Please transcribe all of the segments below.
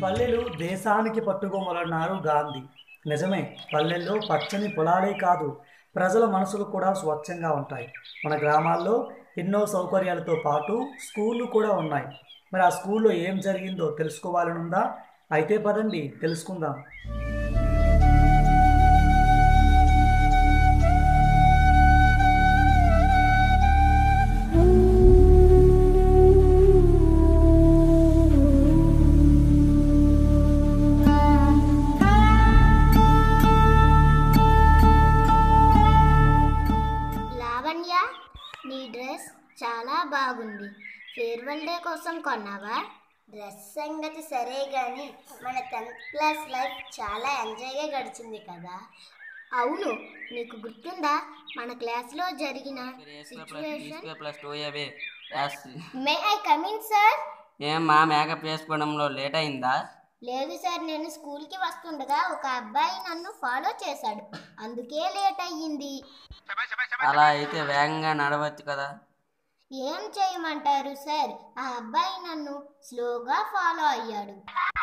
పల్లెలు దేశానికి పట్టుకోమలన్నారు గాంధీ నిజమే పల్లెల్లో పచ్చని పొలాలే కాదు ప్రజల మనసులు కూడా స్వచ్ఛంగా ఉంటాయి మన గ్రామాల్లో ఎన్నో సౌకర్యాలతో పాటు స్కూళ్ళు కూడా ఉన్నాయి మరి ఆ స్కూల్లో ఏం జరిగిందో తెలుసుకోవాలనుందా అయితే పదండి తెలుసుకుందాం లావణ్య నీ డ్రెస్ చాలా బాగుంది ఫేర్వెల్ డే కోసం కొన్నావా డ్రెస్ సంగతి సరే కానీ మన టెన్త్ క్లాస్ లైఫ్ చాలా ఎంజాయ్గా గడిచింది కదా అవును నీకు గుర్తుందా మన క్లాస్లో జరిగిన సిచ్యువేషన్ ప్లస్ టూ ఏబి యాస్ మే ఐ కమిన్ సార్ ఏం మా మేకప్ చేసుకోవడంలో లేట్ అయిందా లేదు సార్ నేను స్కూల్కి వస్తుండగా ఒక అబ్బాయి నన్ను ఫాలో చేశాడు అందుకే లేట్ అయ్యింది అలా అయితే వేగంగా నడవచ్చు కదా ఏం చేయమంటారు సార్ ఆ అబ్బాయి నన్ను స్లోగా ఫాలో అయ్యాడు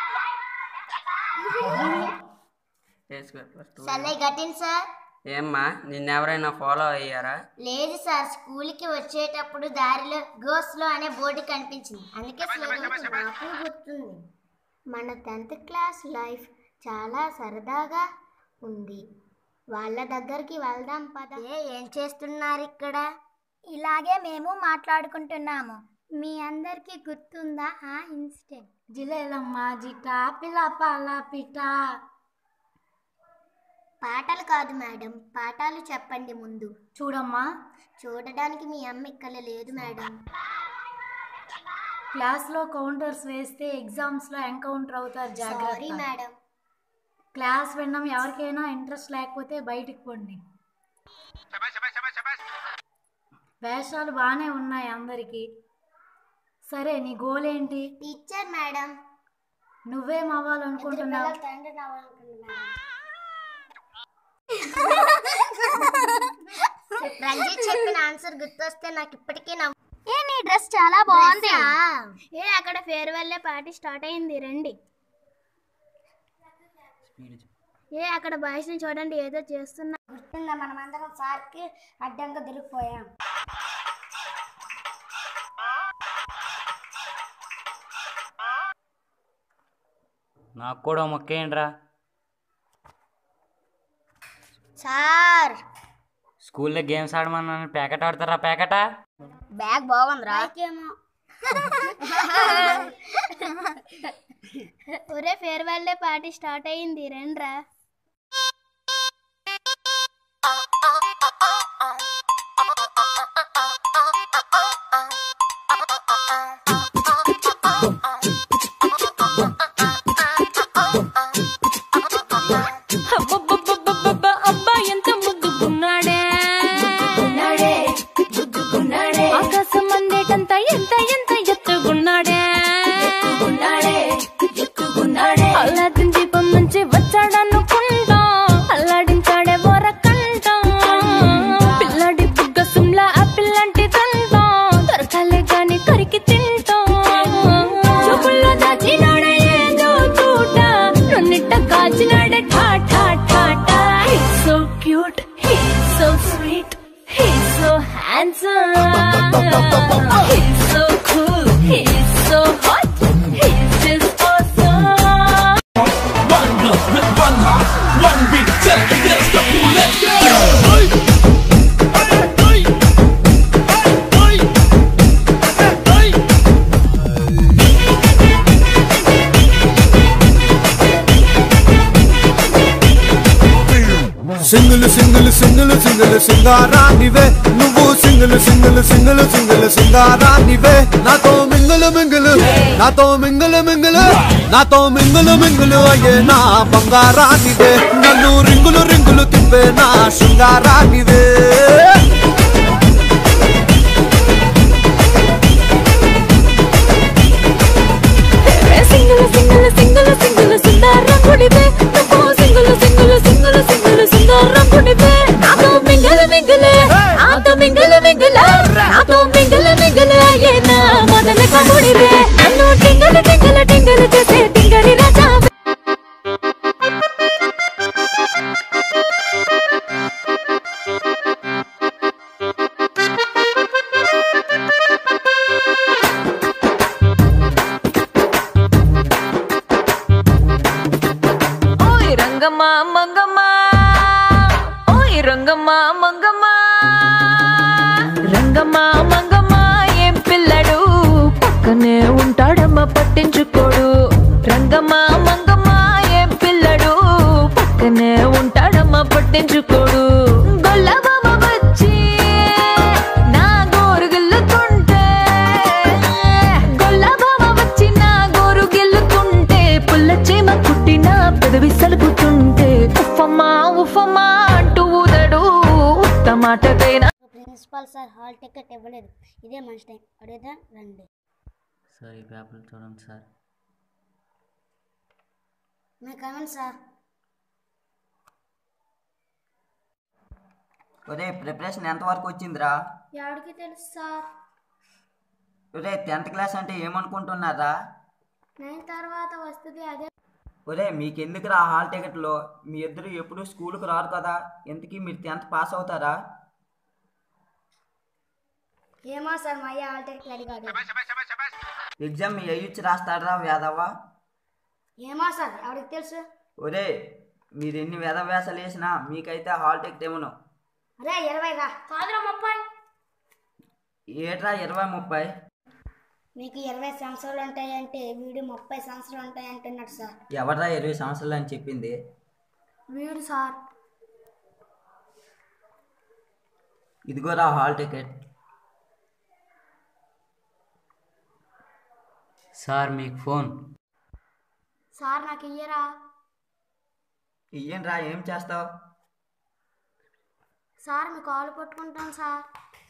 ప్లస్ టూ సన్నై గట్టిన్ సార్ ఏమ్మా నిన్నెవరైనా ఫాలో అయ్యారా లేదు సార్ స్కూల్కి వచ్చేటప్పుడు దారిలో గోస్లో అనే బోర్డు కనిపించింది అందుకే స్లోగా నాకు గుర్తుంది మన టెన్త్ క్లాస్ లైఫ్ చాలా సరదాగా ఉంది వాళ్ళ దగ్గరికి వెళ్దాం పద ఏ ఏం చేస్తున్నారు ఇక్కడ ఇలాగే మేము మాట్లాడుకుంటున్నాము మీ అందరికీ గుర్తుందా ఆ ఇన్సిడెంట్ జిలేలమ్మ జిటా పిల్ల పాల పిట పాటలు కాదు మేడం పాఠాలు చెప్పండి ముందు చూడమ్మా చూడడానికి మీ అమ్మ ఇక్కడ లేదు మేడం క్లాస్లో కౌంటర్స్ వేస్తే ఎగ్జామ్స్లో ఎన్కౌంటర్ అవుతారు సారీ జాగ్రత్త మేడం క్లాస్ వినడం ఎవరికైనా ఇంట్రెస్ట్ లేకపోతే బయటికి పోండి వేషాలు బాగానే ఉన్నాయి అందరికీ సరే నీ గోల్ ఏంటి టీచర్ మేడం నువ్వేం అవ్వాలనుకుంటున్నావు రంజిత్ చెప్పిన ఆన్సర్ గుర్తొస్తే నాకు ఇప్పటికీ నవ్వు ఏ నీ డ్రెస్ చాలా బాగుంది ఏ అక్కడ ఫేర్వెల్ పార్టీ స్టార్ట్ అయింది రండి ఏ అక్కడ బాయ్స్ ని చూడండి ఏదో చేస్తున్నా గుర్తుందా మనమందరం సార్కి అడ్డంగా దొరికిపోయాం నాకు కూడా మొక్కేయండిరా సార్ స్కూల్లో గేమ్స్ ఆడమన్నాను ప్యాకెట్ ఆడతారా ప్యాకెట బ్యాగ్ బాగుందిరా ఏమో ఒరే ఫేర్వెల్ డే పార్టీ స్టార్ట్ అయింది రండ్రా అబ్బబ్బబ్బబ్బబ్బ, అబ్బా ఎంత ముద్దుకున్నాడే ఆకాశం అందేటంత ఎంత ఎంత ఎత్తుకున్నాడే అల్లాదిన్ దీపం నుంచి వచ్చాడనుకుంటా అల్లాడించాడే వరకంట పిల్లడి బుగ్గ సుమ్లా ఆ పిల్లంటి తంటా దొరకాలే గాని కరికి తింటా చూపుల్లో దాచినాడే ఏదో తూట నన్నిట్ట కాచినాడే ఠా ఠా ఠా ఠా He's so cute, he's so sweet, he's so handsome, he's so cool, he's so hot, he's just awesome. Single single single single సింగారానివే నువ్వు సింగిల్ సింగిల్ సింగిల్ సింగిల్ సింగారానివే నాతో మింగులు మింగులు నాతో మింగులు మింగులు నాతో మింగులు మింగులు అయ్యే నా బంగారానివే నన్ను రింగులు రింగులు తిప్పే నా శృంగారానివే సింగులు సింగులు సింగులు సింగులు సుందరం గుడివే నువ్వు సింగులు సింగులు సింగులు సింగులు సుందరం గుడివే నాతో మింగలు మింగలే నాతో మింగలు మింగలే నాతో మింగలు మింగలే అయ్యేనా మొదల కముడివే నన్ను టింగలు టింగలు టింగలు చేసే టింగరి రాజా రంగమ్మ మంగమ్మ ఏం పిల్లడు పక్కనే ఉంటాడమ్మ పట్టించుకోడు రంగమ్మ మంగమ్మ ఏం పిల్లడు పక్కనే ఉంటాడమ్మ పట్టించుకోడు గొల్లబామ వచ్చి నా గోరు గిల్లుతుంటే గొల్లబామ వచ్చి నా గోరు గిల్లుతుంటే పుల్ల చీమ కుట్టిన పెదవి సలుపుతుంటే ఉఫమ్మా ఉఫమ్మా అంటూ ఊదడు ఉత్తమాటకైనా ప్రిన్సిపాల్ సార్ హాల్ టికెట్ ఇవ్వలేదు ఇదే మంచి టైం అడుగుదా రండి సార్ ఈ పేపర్లు చూడండి సార్ మీ కమెంట్ సార్ ఒరే ప్రిపరేషన్ ఎంతవరకు వచ్చిందిరా ఎవరికి తెలుసు సార్ ఒరే టెన్త్ క్లాస్ అంటే ఏమనుకుంటున్నారా నైన్ తర్వాత వస్తుంది అదే ఒరే మీకెందుకురా హాల్ టికెట్లో మీ ఇద్దరు ఎప్పుడు స్కూల్కి రారు కదా ఎందుకు మీరు టెన్త్ పాస్ అవుతారా ఏమో సార్ మా అయ్య హాల్ టికెట్లు అడిగాడు ఎగ్జామ్ మీ అయ్యొచ్చి రాస్తాడరా వేదవ్వా ఏమో సార్ ఎవరికి తెలుసు ఒరే మీరు ఎన్ని వేదవ్యాసాలు వేసినా మీకైతే హాల్ టికెట్ ఇవ్వను అరే ఇరవై రా కాదురా ముప్పై ఏట్రా ఇరవై ముప్పై మీకు ఇరవై సంవత్సరాలు ఉంటాయంటే వీడు ముప్పై సంవత్సరాలు ఉంటాయి అంటున్నాడు సార్ ఎవడ్రా ఇరవై సంవత్సరాలు అని చెప్పింది వీడు సార్ ఇదిగోరా హాల్ టికెట్ సార్ మీకు ఫోన్ సార్ నాకు ఇయ్యరా ఇయ్యండిరా ఏం చేస్తావు సార్ మీ కాలు పట్టుకుంటాను సార్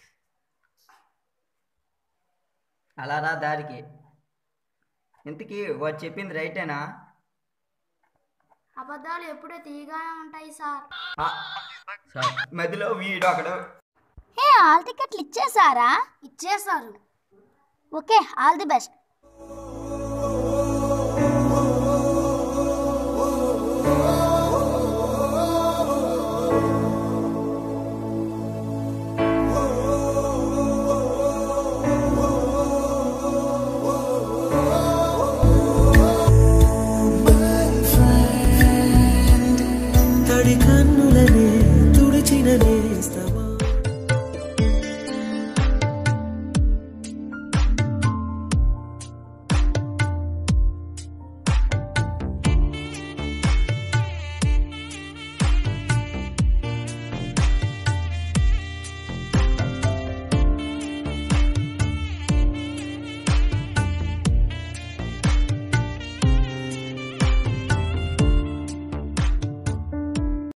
అలా రా దారికి ఇంతకీ వాడు చెప్పింది రైటేనా అబద్ధాలు ఎప్పుడూ తీయగానే ఉంటాయి సార్ ఆ, సార్ మధ్యలో వీడు అక్కడ హే హాల్ టికెట్లు ఇచ్చేసారా ఇచ్చేసారు ఓకే ఆల్ ది బెస్ట్ తడి కన్నులనే తుడిచిన నేస్తం